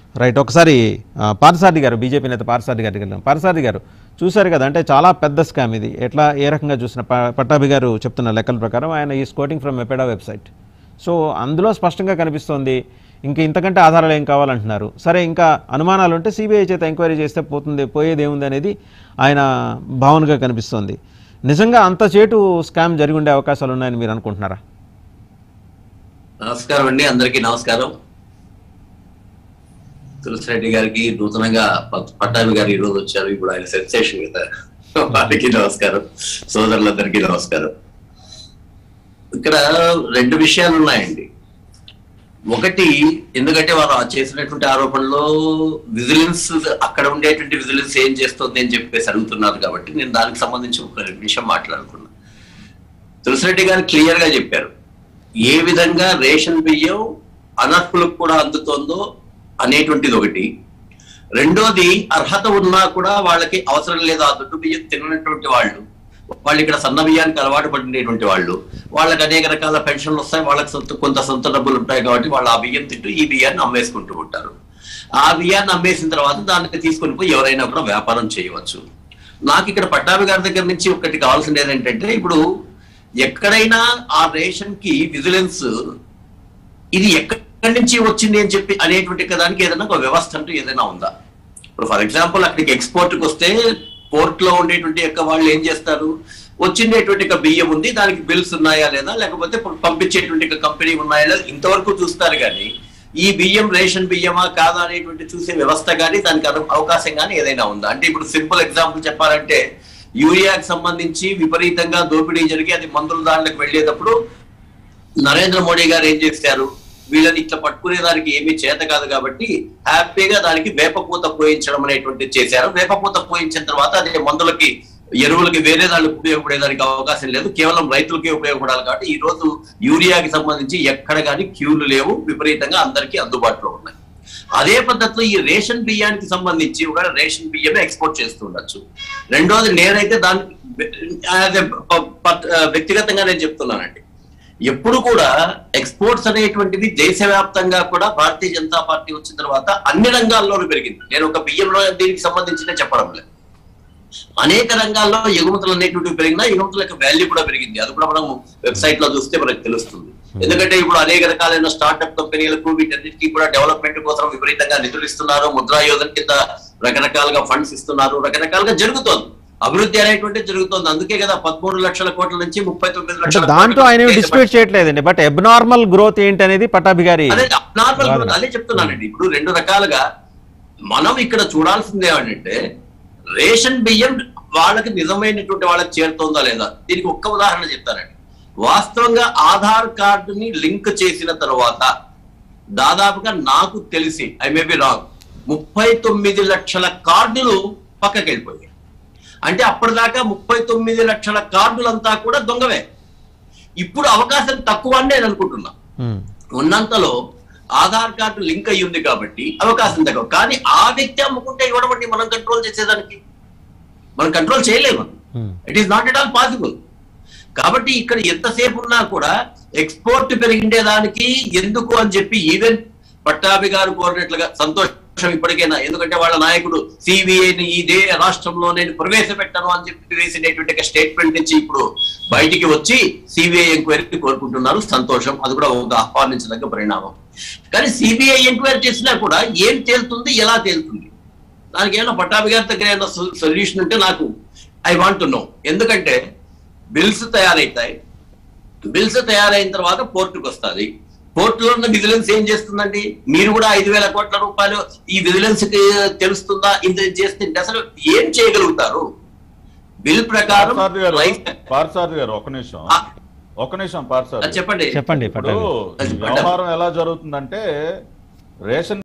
Right ఒకసారి ఆ, పార్థసారథి గారు బీజేపీ నేత పార్థసారథి గారికి వెళ్దాం పార్థసారథి గారు చూశారు కదా అంటే చాలా పెద్ద స్కామ్ ఇది ఎట్లా ఏ రకంగా చూసిన ప- పట్టాభి గారు చెప్తున్న లెక్కల ప్రకారం ఆయన ఈ స్కోటింగ్ ఫ్రమ్ ఎపెడా వెబ్సైట్ సో అందులో స్పష్టంగా కనిపిస్తోంది ఇంకా ఇంతకంటే ఆధారాలు ఏం కావాలంటున్నారు సరే ఇంకా అనుమానాలు ఉంటే సిబిఐ చేత ఎంక్వైరీ చేస్తే పోతుంది పోయేది ఏముంది అనేది ఆయన భావనగా కనిపిస్తోంది నిజంగా అంత చేటు స్కామ్ జరిగి ఉండే అవకాశాలు ఉన్నాయని మీరు అనుకుంటున్నారా నమస్కారం అండి అందరికీ నమస్కారం తులసిరెడ్డి గారికి నూతనంగా పట్- పట్టాభి గారు ఈ రోజు వచ్చారు ఇప్పుడు ఆయన సెన్సేషన్ కదా వారికి నమస్కారం సోదరులందరికీ నమస్కారం ఇక్కడ రెండు విషయాలు ఉన్నాయండి ఒకటి ఎందుకంటే వారు ఆ చేసినటువంటి ఆరోపణలో విజిలెన్స్ అక్కడ ఉండేటువంటి విజిలెన్స్ ఏం చేస్తుంది అని చెప్పేసి అడుగుతున్నారు కాబట్టి నేను దానికి సంబంధించి ఒక విషయం మాట్లాడుకున్నా తులసిరెడ్డి గారు క్లియర్ గా చెప్పారు ఏ విధంగా రేషన్ బియ్యం అనర్హులకు కూడా అందుతోందో అనేటువంటిది ఒకటి రెండోది అర్హత ఉన్నా కూడా వాళ్ళకి అవసరం లేదు ఆ దొడ్డు బియ్యం తిననటువంటి వాళ్ళు వాళ్ళు ఇక్కడ సన్న బియ్యానికి అలవాటు పడినటువంటి వాళ్ళు వాళ్ళకి అనేక రకాల పెన్షన్లు వస్తాయి వాళ్ళకి సొంత కొంత సొంత డబ్బులు ఉంటాయి కాబట్టి వాళ్ళు ఆ బియ్యం తింటూ ఈ బియ్యాన్ని అమ్మేసుకుంటూ ఉంటారు ఆ బియ్యాన్ని అమ్మేసిన తర్వాత దాన్ని తీసుకొని పోయి ఎవరైనా కూడా వ్యాపారం చేయవచ్చు నాకు ఇక్కడ పట్టాభి గారి దగ్గర నుంచి ఒకటి కావాల్సింది ఏంటంటే ఇప్పుడు ఎక్కడైనా ఆ రేషన్ కి విజిలెన్స్ ఇది ఎక్కడి నుంచి వచ్చింది అని చెప్పి అనేటువంటి దానికి ఏదైనా ఒక వ్యవస్థ అంటూ ఏదైనా ఉందా ఇప్పుడు ఫర్ ఎగ్జాంపుల్ అక్కడికి ఎక్స్పోర్ట్ కి వస్తే పోర్ట్ లో ఉండేటువంటి యొక్క వాళ్ళు ఏం చేస్తారు వచ్చిండేటువంటి ఒక బియ్యం ఉంది దానికి బిల్స్ ఉన్నాయా లేదా లేకపోతే పంపించేటువంటి ఒక కంపెనీ ఉన్నాయా లేదా ఇంతవరకు చూస్తారు కానీ ఈ బియ్యం రేషన్ బియ్యమా కాదా అనేటువంటి చూసే వ్యవస్థ కానీ దానికి అను- అవకాశం కానీ ఏదైనా ఉందా అంటే ఇప్పుడు సింపుల్ ఎగ్జాంపుల్ చెప్పాలంటే యూరియాకి సంబంధించి విపరీతంగా దోపిడీ జరిగి అది మందుల దాంట్లోకి వెళ్ళేటప్పుడు నరేంద్ర మోడీ గారు ఏం చేశారు వీళ్ళని ఇట్లా పట్టుకునే దానికి ఏమీ చేత కాదు కాబట్టి హ్యాపీగా దానికి వేపపూత పోయించడం అనేటువంటిది చేశారు వేపపూత పోయించిన తర్వాత అది మందులకి ఎరువులకి వేరే దానికి ఉపయోగపడేదానికి అవకాశం లేదు కేవలం రైతులకే ఉపయోగపడాలి కాబట్టి ఈ రోజు యూరియాకి సంబంధించి ఎక్కడ కానీ క్యూలు లేవు విపరీతంగా అందరికీ అందుబాటులో ఉన్నాయి అదే పద్ధతిలో ఈ రేషన్ బియ్యానికి సంబంధించి ఒక రేషన్ బియ్యమే ఎక్స్పోర్ట్ చేస్తూ ఉండొచ్చు రెండోది నేనైతే దానికి అదే ప- ప- వ్యక్తిగతంగా నేను చెప్తున్నానండి ఎప్పుడు కూడా ఎక్స్పోర్ట్స్ అనేటువంటిది దేశవ్యాప్తంగా కూడా భారతీయ జనతా పార్టీ వచ్చిన తర్వాత అన్ని రంగాల్లోనూ పెరిగింది నేను ఒక బియ్యంలో దీనికి సంబంధించిన చెప్పడం లేదు అనేక రంగాల్లో ఎగుమతులు అనేటువంటివి పెరిగినా ఎగుమతుల యొక్క వాల్యూ కూడా పెరిగింది అది కూడా మనం వెబ్సైట్ లో చూస్తే మనకు తెలుస్తుంది ఎందుకంటే ఇప్పుడు అనేక రకాలైన స్టార్ట్అప్ కంపెనీలకు వీటన్నిటికీ కూడా డెవలప్మెంట్ కోసం విపరీతంగా నిధులు ఇస్తున్నారు ముద్రా యోజన కింద రకరకాలుగా ఫండ్స్ ఇస్తున్నారు రకరకాలుగా జరుగుతోంది అభివృద్ధి అనేటువంటి జరుగుతోంది అందుకే కదా పదమూడు లక్షల కోట్ల నుంచి ముప్పై తొమ్మిది అంటే లక్షల దాంట్లో ఆయన కోట్ల డిస్ప్యూట్ చేయట్లేదండి బట్ అబ్నార్మల్ గ్రోత్ ఏంటి అనేది పట్టాభి గారి అదే నార్మల్ వాదన. అదే చెప్తున్నానండి ఇప్పుడు రెండు రకాలుగా మనం ఇక్కడ చూడాల్సింది ఏమంటే రేషన్ బియ్యం వాళ్ళకి నిజమైనటువంటి వాళ్ళకి చేరుతోందా లేదా దీనికి ఒక్క ఉదాహరణ చెప్తానండి వాస్తవంగా ఆధార్ కార్డుని లింక్ చేసిన తర్వాత దాదాపుగా నాకు తెలిసి ఐ మే బి రాంగ్ ముప్పై తొమ్మిది లక్షల కార్డులు పక్కకి వెళ్ళిపోయాయి అంటే అప్పటిదాకా ముప్పై తొమ్మిది లక్షల కార్డులంతా కూడా దొంగవే ఇప్పుడు అవకాశం తక్కువ అని నేను అనుకుంటున్నా ఉమ్, ఉన్నంతలో ఆధార్ కార్డు లింక్ అయ్యి ఉంది కాబట్టి అవకాశం తక్కువ కానీ ఆ వ్యక్తి అమ్ముకుంటే ఇవ్వడం అండి మనం కంట్రోల్ చేసేదానికి మనం కంట్రోల్ చేయలేము um. It is not at all possible కాబట్టి ఇక్కడ ఎంతసేపు ఉన్నా కూడా ఎక్స్పోర్ట్ పెరిగిండేదానికి ఎందుకు అని చెప్పి ఈవెన్ పట్టాభి గారు కోరినట్లుగా సంతోషం ఇప్పటికైనా ఎందుకంటే వాళ్ళ నాయకుడు సిబిఐని ఈ దే రాష్ట్రంలో నేను ప్రవేశపెట్టను అని చెప్పి వేసినటువంటి ఒక స్టేట్మెంట్ నుంచి ఇప్పుడు బయటికి వచ్చి సిబిఐ ఎంక్వైరీ కోరుకుంటున్నారు సంతోషం అది కూడా ఒక ఆహ్వానించదగ్గ పరిణామం కానీ సిబిఐ ఎంక్వైరీ చేసినా కూడా ఏం తేలుతుంది ఎలా తేలుతుంది దానికి ఏమైనా పట్టాభి గారి దగ్గర ఏమైనా సొల్యూషన్ ఉంటే నాకు ఐ వాంట్ నో ఎందుకంటే బిల్స్ తయారవుతాయి బిల్స్ తయారైన తర్వాత పోర్టుకు వస్తుంది పోర్టులో ఉన్న విజిలెన్స్ ఏం చేస్తుందండి మీరు కూడా ఐదు వేల కోట్ల రూపాయలు ఈ విజిలెన్స్ కి తెలుస్తుందా ఇంత చేస్తే అసలు ఏం చేయగలుగుతారు బిల్ ప్రకారం పార్థసారథి గారు రైస్ పార్థసారథి గారు ఒక నిమిషం ఆ. ఒక నిమిషం పార్థసారథి చెప్పండి చెప్పండి ఇప్పుడు పట్టాభి ఈ వ్యవహారం ఎలా జరుగుతుందంటే రేషన్